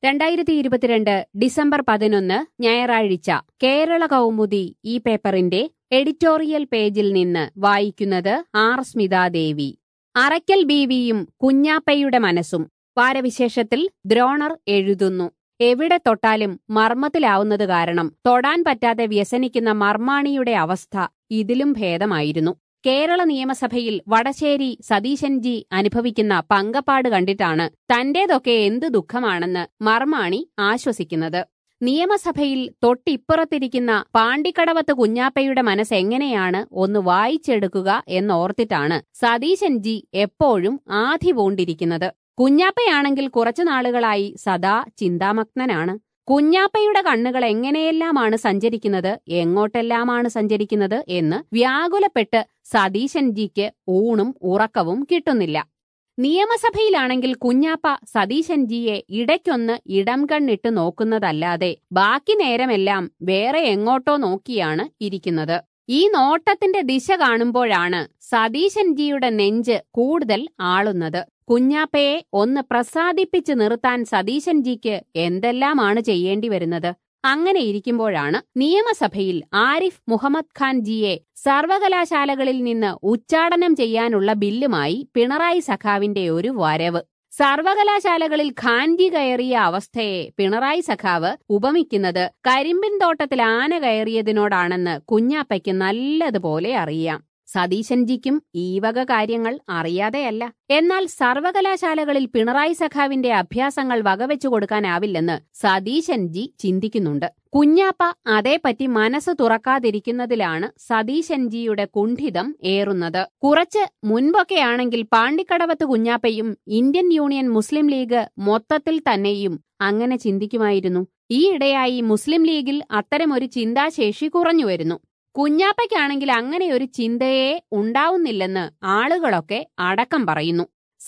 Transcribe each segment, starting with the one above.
രണ്ടായിരത്തി ഇരുപത്തിരണ്ട് ഡിസംബർ പതിനൊന്ന് ഞായറാഴ്ച കേരള കൗമുദി ഈ പേപ്പറിന്റെ എഡിറ്റോറിയൽ പേജിൽ നിന്ന് വായിക്കുന്നത് ആർ സ്മിതാദേവി അറയ്ക്കൽ ബീവിയും കുഞ്ഞാപ്പയുടെ മനസ്സും വാരവിശേഷത്തിൽ ദ്രോണർ എഴുതുന്നു എവിടെ തൊട്ടാലും മർമ്മത്തിലാവുന്നത് കാരണം തൊടാൻ പറ്റാതെ വ്യസനിക്കുന്ന മർമാണിയുടെ അവസ്ഥ ഇതിലും ഭേദമായിരുന്നു കേരള നിയമസഭയിൽ വടശ്ശേരി സതീശൻജി അനുഭവിക്കുന്ന പങ്കപ്പാട് കണ്ടിട്ടാണ് തന്റേതൊക്കെ എന്ത് ദുഃഖമാണെന്ന് മർമാണി ആശ്വസിക്കുന്നത് നിയമസഭയിൽ തൊട്ടിപ്പുറത്തിരിക്കുന്ന പാണ്ടിക്കടവത്ത് കുഞ്ഞാപ്പയുടെ മനസ്സെങ്ങനെയാണ് ഒന്ന് വായിച്ചെടുക്കുക എന്നോർത്തിട്ടാണ് സതീശൻജി എപ്പോഴും ആധി പൂണ്ടിരിക്കുന്നത് കുഞ്ഞാപ്പയാണെങ്കിൽ കുറച്ചു നാളുകളായി സദാ ചിന്താമഗ്നനാണ് കുഞ്ഞാപ്പയുടെ കണ്ണുകൾ എങ്ങനെയെല്ലാമാണ് സഞ്ചരിക്കുന്നത് എങ്ങോട്ടെല്ലാമാണ് സഞ്ചരിക്കുന്നത് എന്ന് വ്യാകുലപ്പെട്ട് സതീശൻജിക്ക് ഊണും ഉറക്കവും കിട്ടുന്നില്ല നിയമസഭയിലാണെങ്കിൽ കുഞ്ഞാപ്പ സതീശൻജിയെ ഇടയ്ക്കൊന്ന് ഇടം കണ്ണിട്ട് നോക്കുന്നതല്ലാതെ ബാക്കി നേരമെല്ലാം വേറെ എങ്ങോട്ടോ നോക്കിയാണ് ഇരിക്കുന്നത് ഈ നോട്ടത്തിന്റെ ദിശ കാണുമ്പോഴാണ് സതീശൻജിയുടെ നെഞ്ച് കൂടുതൽ ആളുന്നത് കുഞ്ഞാപ്പയെ ഒന്ന് പ്രസാദിപ്പിച്ചു നിർത്താൻ സതീശൻജിക്ക് എന്തെല്ലാമാണ് ചെയ്യേണ്ടി വരുന്നത് അങ്ങനെ ഇരിക്കുമ്പോഴാണ് നിയമസഭയിൽ ആരിഫ് മുഹമ്മദ് ഖാൻ ജിയെ സർവകലാശാലകളിൽ നിന്ന് ഉച്ചാടനം ചെയ്യാനുള്ള ബില്ലുമായി പിണറായി സഖാവിന്റെ ഒരു വരവ് സർവകലാശാലകളിൽ ഖാൻജി കയറിയ അവസ്ഥയെ പിണറായി സഖാവ് ഉപമിക്കുന്നത് കരിമ്പിൻ തോട്ടത്തിൽ ആന കയറിയതിനോടാണെന്ന് കുഞ്ഞാപ്പയ്ക്ക് നല്ലതുപോലെ അറിയാം സതീശൻജിക്കും ഈ വക കാര്യങ്ങൾ അറിയാതെയല്ല എന്നാൽ സർവകലാശാലകളിൽ പിണറായി സഖാവിന്റെ അഭ്യാസങ്ങൾ വകവെച്ചു കൊടുക്കാനാവില്ലെന്ന് സതീശൻജി ചിന്തിക്കുന്നുണ്ട് കുഞ്ഞാപ്പ അതേപ്പറ്റി മനസ്സ് തുറക്കാതിരിക്കുന്നതിലാണ് സതീശൻജിയുടെ കുണ്ഠിതം ഏറുന്നത് കുറച്ച് മുൻപൊക്കെയാണെങ്കിൽ പാണ്ടിക്കടവത്ത് കുഞ്ഞാപ്പയും ഇന്ത്യൻ യൂണിയൻ മുസ്ലിം ലീഗ് മൊത്തത്തിൽ തന്നെയും അങ്ങനെ ചിന്തിക്കുമായിരുന്നു ഈയിടെയായി മുസ്ലിം ലീഗിൽ അത്തരമൊരു ചിന്താശേഷി കുറഞ്ഞുവരുന്നു കുഞ്ഞാപ്പയ്ക്കാണെങ്കിൽ അങ്ങനെ ഒരു ചിന്തയെ ഉണ്ടാവുന്നില്ലെന്ന് ആളുകളൊക്കെ അടക്കം പറയുന്നു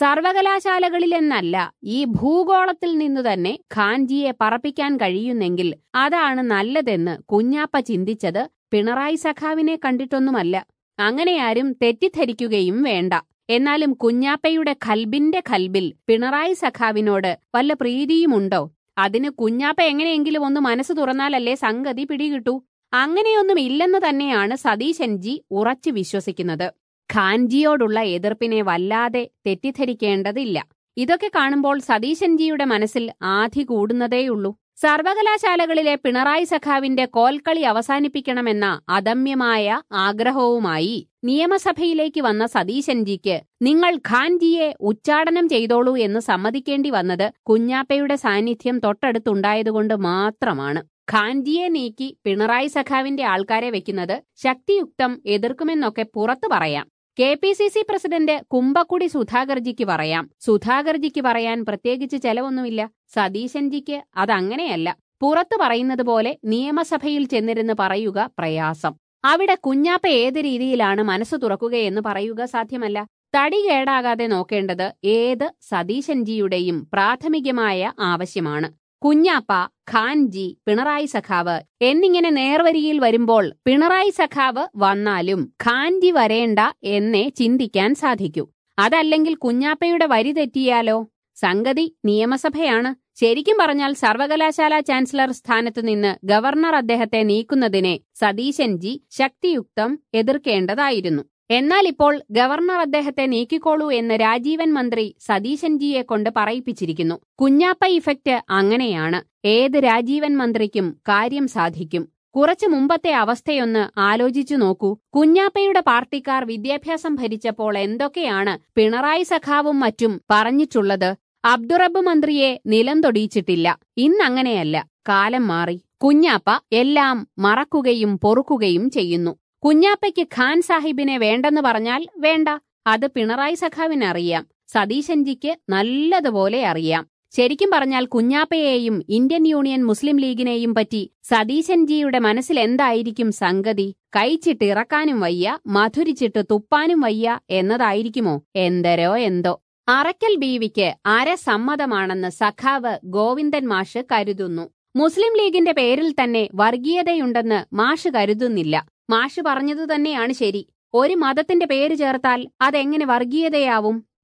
സർവകലാശാലകളിലെന്നല്ല ഈ ഭൂഗോളത്തിൽ നിന്നു തന്നെ ഖാൻജിയെ പറപ്പിക്കാൻ കഴിയുന്നെങ്കിൽ അതാണ് നല്ലതെന്ന് കുഞ്ഞാപ്പ ചിന്തിച്ചത് പിണറായി സഖാവിനെ കണ്ടിട്ടൊന്നുമല്ല അങ്ങനെയാരും തെറ്റിദ്ധരിക്കുകയും വേണ്ട എന്നാലും കുഞ്ഞാപ്പയുടെ കൽബിന്റെ കൽബിൽ പിണറായി സഖാവിനോട് വല്ല പ്രീതിയുമുണ്ടോ അതിന് കുഞ്ഞാപ്പ എങ്ങനെയെങ്കിലും ഒന്ന് മനസ്സ് തുറന്നാലല്ലേ സംഗതി പിടികിട്ടൂ അങ്ങനെയൊന്നും ഇല്ലെന്ന് തന്നെയാണ് സതീശൻജി ഉറച്ചു വിശ്വസിക്കുന്നത് ഖാൻജിയോടുള്ള എതിർപ്പിനെ വല്ലാതെ തെറ്റിദ്ധരിക്കേണ്ടതില്ല ഇതൊക്കെ കാണുമ്പോൾ സതീശൻജിയുടെ മനസ്സിൽ ആധി കൂടുന്നതേയുള്ളൂ സർവകലാശാലകളിലെ പിണറായി സഖാവിന്റെ കോൽക്കളി അവസാനിപ്പിക്കണമെന്ന അദമ്യമായ ആഗ്രഹവുമായി നിയമസഭയിലേക്ക് വന്ന സതീശൻജിക്ക് നിങ്ങൾ ഖാൻജിയെ ഉച്ചാടനം ചെയ്തോളൂ എന്ന് സമ്മതിക്കേണ്ടി വന്നത് കുഞ്ഞാപ്പയുടെ സാന്നിധ്യം തൊട്ടടുത്തുണ്ടായതുകൊണ്ട് മാത്രമാണ് ഖാൻജിയെ നീക്കി പിണറായി സഖാവിന്റെ ആൾക്കാരെ വെക്കുന്നത് ശക്തിയുക്തം എതിർക്കുമെന്നൊക്കെ പുറത്തു പറയാം K P C C president Kumbakkudi സുധാകർജിക്ക് പറയാം സുധാകർജിക്ക് പറയാൻ പ്രത്യേകിച്ച് ചെലവൊന്നുമില്ല സതീശൻജിക്ക് അതങ്ങനെയല്ല പുറത്തു പറയുന്നത് പോലെ നിയമസഭയിൽ ചെന്നിരുന്ന് പറയുക പ്രയാസം അവിടെ കുഞ്ഞാപ്പ ഏത് രീതിയിലാണ് മനസ്സ് തുറക്കുകയെന്ന് പറയുക സാധ്യമല്ല തടി കേടാകാതെ നോക്കേണ്ടത് ഏത് സതീശൻജിയുടെയും പ്രാഥമികമായ ആവശ്യമാണ് കുഞ്ഞാപ്പ ഖാൻജി പിണറായി സഖാവ് എന്നിങ്ങനെ നേർവരിയിൽ വരുമ്പോൾ പിണറായി സഖാവ് വന്നാലും ഖാൻജി വരേണ്ട എന്നേ ചിന്തിക്കാൻ സാധിക്കൂ അതല്ലെങ്കിൽ കുഞ്ഞാപ്പയുടെ വരി തെറ്റിയാലോ സംഗതി നിയമസഭയാണ് ശരിക്കും പറഞ്ഞാൽ സർവകലാശാല ചാൻസലർ സ്ഥാനത്ത് നിന്ന് ഗവർണർ അദ്ദേഹത്തെ നീക്കുന്നതിനെ സതീശൻജി ശക്തിയുക്തം എതിർക്കേണ്ടതായിരുന്നു എന്നാൽ ഇപ്പോൾ ഗവർണർ അദ്ദേഹത്തെ നീക്കിക്കോളൂ എന്ന് രാജീവൻ മന്ത്രി സതീശൻജിയെ കൊണ്ട് പറയിപ്പിച്ചിരിക്കുന്നു കുഞ്ഞാപ്പ ഇഫക്റ്റ് അങ്ങനെയാണ് ഏത് രാജീവൻ മന്ത്രിക്കും കാര്യം സാധിക്കും കുറച്ചു മുമ്പത്തെ അവസ്ഥയൊന്ന് ആലോചിച്ചു നോക്കൂ കുഞ്ഞാപ്പയുടെ പാർട്ടിക്കാർ വിദ്യാഭ്യാസം ഭരിച്ചപ്പോൾ എന്തൊക്കെയാണ് പിണറായി സഖാവും മറ്റും പറഞ്ഞിട്ടുള്ളത് അബ്ദുറബ് മന്ത്രിയെ നിലം തൊടിയിച്ചിട്ടില്ല ഇന്നങ്ങനെയല്ല കാലം മാറി കുഞ്ഞാപ്പ എല്ലാം മറക്കുകയും പൊറുക്കുകയും ചെയ്യുന്നു കുഞ്ഞാപ്പയ്ക്ക് ഖാൻ സാഹിബിനെ വേണ്ടെന്ന് പറഞ്ഞാൽ വേണ്ട അത് പിണറായി സഖാവിനറിയാം സതീശൻജിക്ക് നല്ലതുപോലെ അറിയാം ശരിക്കും പറഞ്ഞാൽ കുഞ്ഞാപ്പയെയും ഇന്ത്യൻ യൂണിയൻ മുസ്ലിം ലീഗിനെയും പറ്റി സതീശൻജിയുടെ മനസ്സിൽ എന്തായിരിക്കും സംഗതി കഴിച്ചിട്ട് ഇറക്കാനും വയ്യ മധുരിച്ചിട്ട് തുപ്പാനും വയ്യ എന്നതായിരിക്കുമോ എന്തരോ എന്തോ അറക്കൽ ബീവിക്ക് അരസമ്മതമാണെന്ന് സഖാവ് ഗോവിന്ദൻ മാഷ് കരുതുന്നു മുസ്ലിം ലീഗിന്റെ പേരിൽ തന്നെ വർഗീയതയുണ്ടെന്ന് മാഷ് കരുതുന്നില്ല മാഷ് പറഞ്ഞതു തന്നെയാണ് ശരി ഒരു മതത്തിന്റെ പേര് ചേർത്താൽ അതെങ്ങനെ വർഗീയതയാവും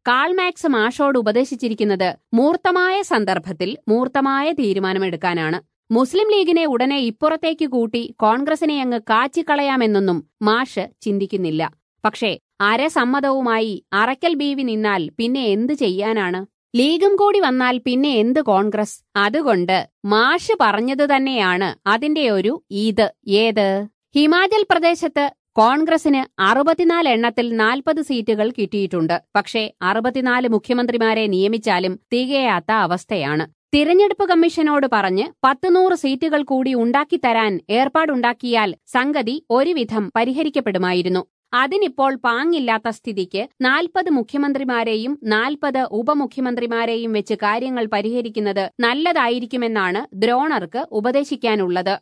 കാൾമാക്സ് മാഷോട് ഉപദേശിച്ചിരിക്കുന്നത് മൂർത്തമായ സന്ദർഭത്തിൽ മൂർത്തമായ തീരുമാനമെടുക്കാനാണ് മുസ്ലിം ലീഗിനെ ഉടനെ ഇപ്പുറത്തേക്ക് കൂട്ടി കോൺഗ്രസിനെ അങ്ങ് കാച്ചിക്കളയാമെന്നൊന്നും മാഷ് ചിന്തിക്കുന്നില്ല പക്ഷേ അരസമ്മതവുമായി അറക്കൽ ബീവി നിന്നാൽ പിന്നെ എന്ത് ചെയ്യാനാണ് ലീഗും കൂടി വന്നാൽ പിന്നെ എന്ത് കോൺഗ്രസ് അതുകൊണ്ട് മാഷ് പറഞ്ഞതു തന്നെയാണ് അതിന്റെ ഒരു ഈത് ഏത് ഹിമാചൽ പ്രദേശത്ത് കോൺഗ്രസിന് അറുപത്തിനാല് എണ്ണത്തിൽ നാൽപ്പത് സീറ്റുകൾ കിട്ടിയിട്ടുണ്ട് പക്ഷേ അറുപത്തിനാല് മുഖ്യമന്ത്രിമാരെ നിയമിച്ചാലും തികയാത്ത അവസ്ഥയാണ് തിരഞ്ഞെടുപ്പ് കമ്മീഷനോട് പറഞ്ഞ് പത്തുനൂറ് സീറ്റുകൾ കൂടി ഉണ്ടാക്കിത്തരാൻ ഏർപ്പാടുണ്ടാക്കിയാൽ സംഗതി ഒരുവിധം പരിഹരിക്കപ്പെടുമായിരുന്നു അതിനിപ്പോൾ പാങ്ങില്ലാത്ത സ്ഥിതിക്ക് നാൽപ്പത് മുഖ്യമന്ത്രിമാരെയും നാൽപ്പത് ഉപമുഖ്യമന്ത്രിമാരെയും വെച്ച് കാര്യങ്ങൾ പരിഹരിക്കുന്നത് നല്ലതായിരിക്കുമെന്നാണ് ദ്രോണർക്ക് ഉപദേശിക്കാനുള്ളത്